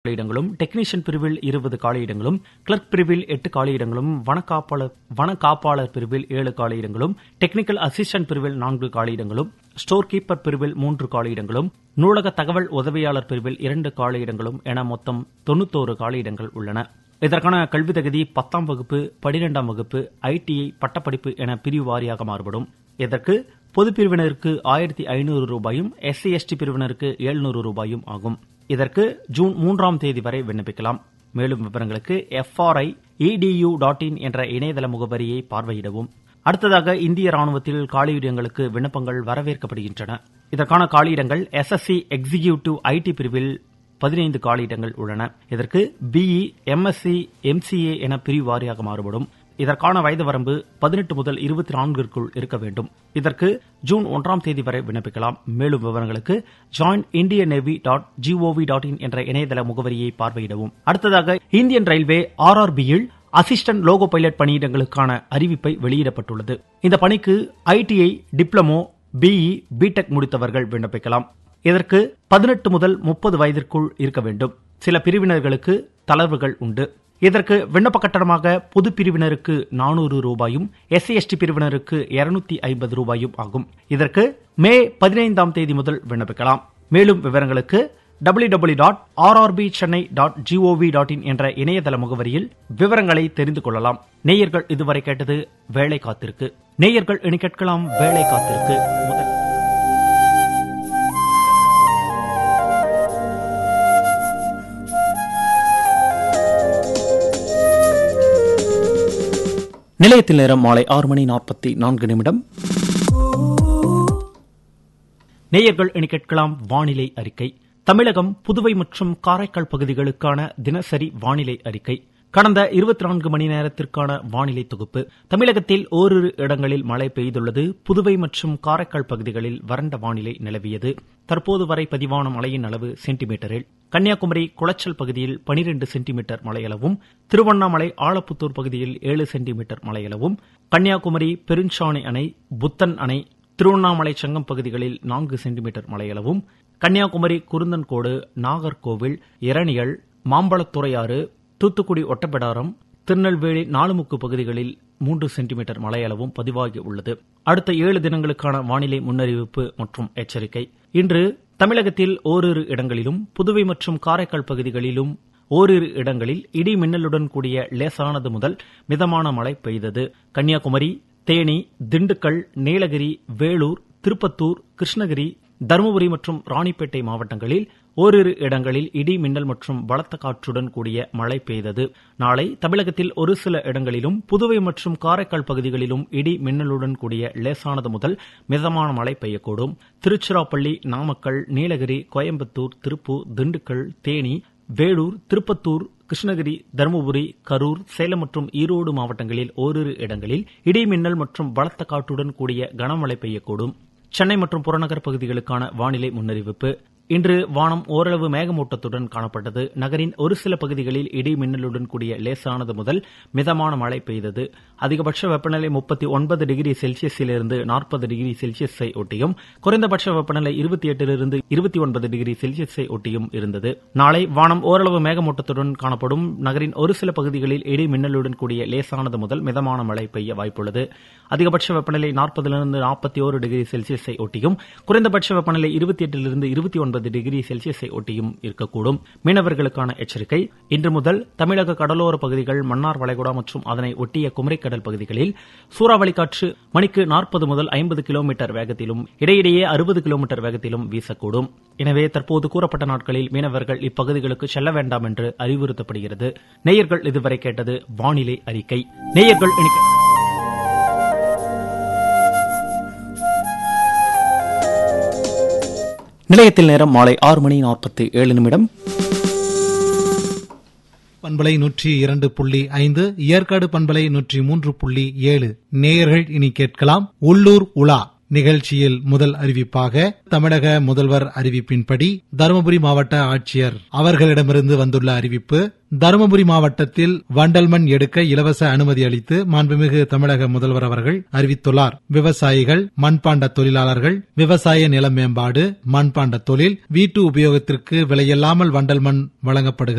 காலியிடங்களும் technician பிரிவில் இருபது காலியிடங்களும் clerk பிரிவில் எட்டு காலியிடங்களும் வனக்காப்பாளர் வன காப்பாளர் பிரிவில் ஏழு காலியிடங்களும் டெக்னிக்கல் அசிஸ்டன்ட் பிரிவில் நான்கு காலியிடங்களும் ஸ்டோர் கீப்பர் பிரிவில் மூன்று காலியிடங்களும் நூலக தகவல் உதவியாளர் பிரிவில் இரண்டு காலியிடங்களும் என மொத்தம் தொண்ணூத்தோரு காலியிடங்கள் உள்ளன இதற்கான கல்வி தகுதி பத்தாம் வகுப்பு பனிரெண்டாம் வகுப்பு ஐடிஐ பட்டப்படிப்பு என பிரிவு வாரியாக மாறுபடும் இதற்கு பொதுப் பிரிவினருக்கு ஆயிரத்தி ஐநூறு ரூபாயும் எஸ்சி எஸ்டி பிரிவினருக்கு எழுநூறு ரூபாயும் ஆகும் இதற்கு ஜூன் மூன்றாம் தேதி வரை விண்ணப்பிக்கலாம் மேலும் விவரங்களுக்கு எஃப்ஆர்ஐ இடியூ டாட் இன் என்ற இணையதள முகவரியை பார்வையிடவும் அடுத்ததாக இந்திய ராணுவத்தில் காலியிடங்களுக்கு விண்ணப்பங்கள் வரவேற்கப்படுகின்றன இதற்கான காலியிடங்கள் எஸ்எஸ்சி எக்ஸிகியூட்டிவ் ஐடி பிரிவில் பதினைந்து காலியிடங்கள் உள்ளன இதற்கு பிஇ எம்எஸ்சி எம்சிஏ என பிரிவு வாரியாக மாறுபடும் இதற்கான வயது வரம்பு பதினெட்டு முதல் இருபத்தி நான்கிற்குள் இருக்க வேண்டும் இதற்கு ஜூன் ஒன்றாம் தேதி வரை விண்ணப்பிக்கலாம் மேலும் விவரங்களுக்கு join Indian navy dot gov dot in என்ற இணையதள முகவரியை பார்வையிடவும் அடுத்ததாக இந்தியன் ரயில்வே ஆர்ஆர்பியில் அசிஸ்டன்ட் லோகோ பைலட் பணியிடங்களுக்கான அறிவிப்பை வெளியிடப்பட்டுள்ளது இந்த பணிக்கு ஐடிஐ டிப்ளமோ பிஇ பிடெக் முடித்தவர்கள் விண்ணப்பிக்கலாம் இதற்கு பதினெட்டு முதல் முப்பது வயதிற்குள் இருக்க வேண்டும் சில பிரிவினர்களுக்கு தளர்வுகள் உண்டு இதற்கு விண்ணப்ப கட்டணமாக பொது பிரிவினருக்கு நானூறு ரூபாயும் எஸ்சி எஸ்டி பிரிவினருக்கு இருநூத்தி ஐம்பது ரூபாயும் ஆகும் இதற்கு மே பதினைந்தாம் தேதி முதல் விண்ணப்பிக்கலாம் மேலும் விவரங்களுக்கு W W dot RRB Chennai dot gov dot in என்ற இணையதள முகவரியில் விவரங்களை தெரிந்து கொள்ளலாம் நேயர்கள் இதுவரை கேட்டது வேலை காத்திருக்கு நேயர்கள் இனி கேட்கலாம் வேலை காத்திருக்கு முதல் நிலையத்தில் நேரம் மாலை ஆறு மணி நாற்பத்தி நான்கு நிமிடம் நேயர்கள் இனி கேட்கலாம் வானிலை அறிக்கை தமிழகம் புதுவை மற்றும் காரைக்கால் பகுதிகளுக்கான தினசரி வானிலை அறிக்கை கடந்த இருபத்தி நான்கு மணி நேரத்திற்கான வானிலை தொகுப்பு தமிழகத்தில் ஓரிரு இடங்களில் மழை பெய்துள்ளது புதுவை மற்றும் காரைக்கால் பகுதிகளில் வறண்ட வானிலை நிலவியது தற்போது வரை பதிவான மழையின் அளவு சென்டிமீட்டரில் கன்னியாகுமரி குளச்சல் பகுதியில் பனிரெண்டு சென்டிமீட்டர் மழையளவும் திருவண்ணாமலை ஆலப்புத்தூர் பகுதியில் ஏழு சென்டிமீட்டர் மழையளவும் கன்னியாகுமரி பெருஞ்சாணி அணை புத்தன் அணை திருவண்ணாமலை செங்கம் பகுதிகளில் நான்கு சென்டிமீட்டர் மழையளவும் கன்னியாகுமரி குருந்தன்கோடு நாகர்கோவில் இரணியல் மாம்பழத்துறையாறு தூத்துக்குடி ஒட்டப்பிடாரம் திருநெல்வேலி நாலுமுக்கு பகுதிகளில் மூன்று சென்டிமீட்டர் மழையளவும் பதிவாகி உள்ளது அடுத்த ஏழு தினங்களுக்கான வானிலை முன்னறிவிப்பு மற்றும் எச்சரிக்கை இன்று தமிழகத்தில் ஓரிரு இடங்களிலும் புதுவை மற்றும் காரைக்கால் பகுதிகளிலும் ஓரிரு இடங்களில் இடி மின்னலுடன் கூடிய லேசானது முதல் மிதமான மழை பெய்தது கன்னியாகுமரி தேனி திண்டுக்கல் நீலகிரி வேலூர் திருப்பத்தூர் கிருஷ்ணகிரி தருமபுரி மற்றும் ராணிப்பேட்டை மாவட்டங்களில் ஓரிரு இடங்களில் இடி மின்னல் மற்றும் பலத்த காற்றுடன் கூடிய மழை பெய்தது நாளை தமிழகத்தில் ஒரு சில இடங்களிலும் புதுவை மற்றும் காரைக்கால் பகுதிகளிலும் இடி மின்னலுடன் கூடிய லேசானது முதல் மிதமான மழை பெய்யக்கூடும் திருச்சிராப்பள்ளி நாமக்கல் நீலகிரி கோயம்புத்தூர் திருப்பூர் திண்டுக்கல் தேனி வேலூர் திருப்பத்தூர் கிருஷ்ணகிரி தருமபுரி கரூர் சேலம் மற்றும் ஈரோடு மாவட்டங்களில் ஓரிரு இடங்களில் இடி மின்னல் மற்றும் பலத்த காற்றுடன் கூடிய கனமழை பெய்யக்கூடும் சென்னை மற்றும் புறநகர் பகுதிகளுக்கான வானிலை முன்னறிவிப்பு இன்று வானம் ஓரளவு மேகமூட்டத்துடன் காணப்பட்டது நகரின் ஒரு சில பகுதிகளில் இடி மின்னலுடன் கூடிய லேசானது முதல் மிதமான மழை பெய்தது அதிகபட்ச வெப்பநிலை முப்பத்தி ஒன்பது டிகிரி செல்சியஸிலிருந்து நாற்பது டிகிரி செல்சியஸை ஒட்டியும் குறைந்தபட்ச வெப்பநிலை இருபத்தி எட்டிலிருந்து இருபத்தி ஒன்பது டிகிரி செல்சியஸை ஒட்டியும் இருந்தது நாளை வானம் ஓரளவு மேகமூட்டத்துடன் காணப்படும் நகரின் ஒரு சில பகுதிகளில் இடி மின்னலுடன் கூடிய லேசானது முதல் மிதமான மழை பெய்ய வாய்ப்புள்ளது அதிகபட்ச வெப்பநிலை நாற்பதிலிருந்து நாற்பத்தி ஒரு டிகிரி செல்சியஸை ஒட்டியும் குறைந்தபட்ச வெப்பநிலை இருபத்தி எட்டிலிருந்து இருபத்தி ஒன்பது டிகிரி செல்சியஸை ஒட்டியும் இருக்கக்கூடும் மீனவர்களுக்கான எச்சரிக்கை இன்று முதல் தமிழக கடலோர பகுதிகள் மன்னார் வளைகுடா மற்றும் அதனை ஒட்டிய குமரிக்கடல் பகுதிகளில் சூறாவளி காற்று மணிக்கு நாற்பது முதல் ஐம்பது கிலோமீட்டர் வேகத்திலும் இடையிடையே அறுபது கிலோமீட்டர் வேகத்திலும் வீசக்கூடும் எனவே தற்போது கூறப்பட்ட நாட்களில் மீனவர்கள் இப்பகுதிகளுக்கு செல்ல வேண்டாம் என்று அறிவுறுத்தப்படுகிறது நேயர்கள் இதுவரை கேட்டது வானிலை அறிக்கை நேயர்கள் இனி நிலையத்தில் நேரம் மாலை ஆறு மணி நாற்பத்தி ஏழு நிமிடம் பண்பலை நூற்றி இரண்டு புள்ளி ஐந்து ஏற்காடு பண்பலை நூற்றி மூன்று புள்ளி ஏழு நேயர்கள் இனி கேட்கலாம் உள்ளூர் உலா நிகழ்ச்சியில் முதல் அறிவிப்பாக தமிழக முதல்வர் அறிவிப்பின்படி தருமபுரி மாவட்ட ஆட்சியர் அவர்களிடமிருந்து வந்துள்ள அறிவிப்பு தருமபுரி மாவட்டத்தில் வண்டல்மண் எடுக்க இலவச அனுமதி அளித்து மாண்புமிகு தமிழக முதல்வர் அவர்கள் அறிவித்துள்ளார் விவசாயிகள் மண்பாண்ட தொழிலாளர்கள் விவசாய நில மேம்பாடு மண்பாண்ட தொழில் வீட்டு உபயோகத்திற்கு விலையில்லாமல் வண்டல் மண் வழங்கப்படுகிறது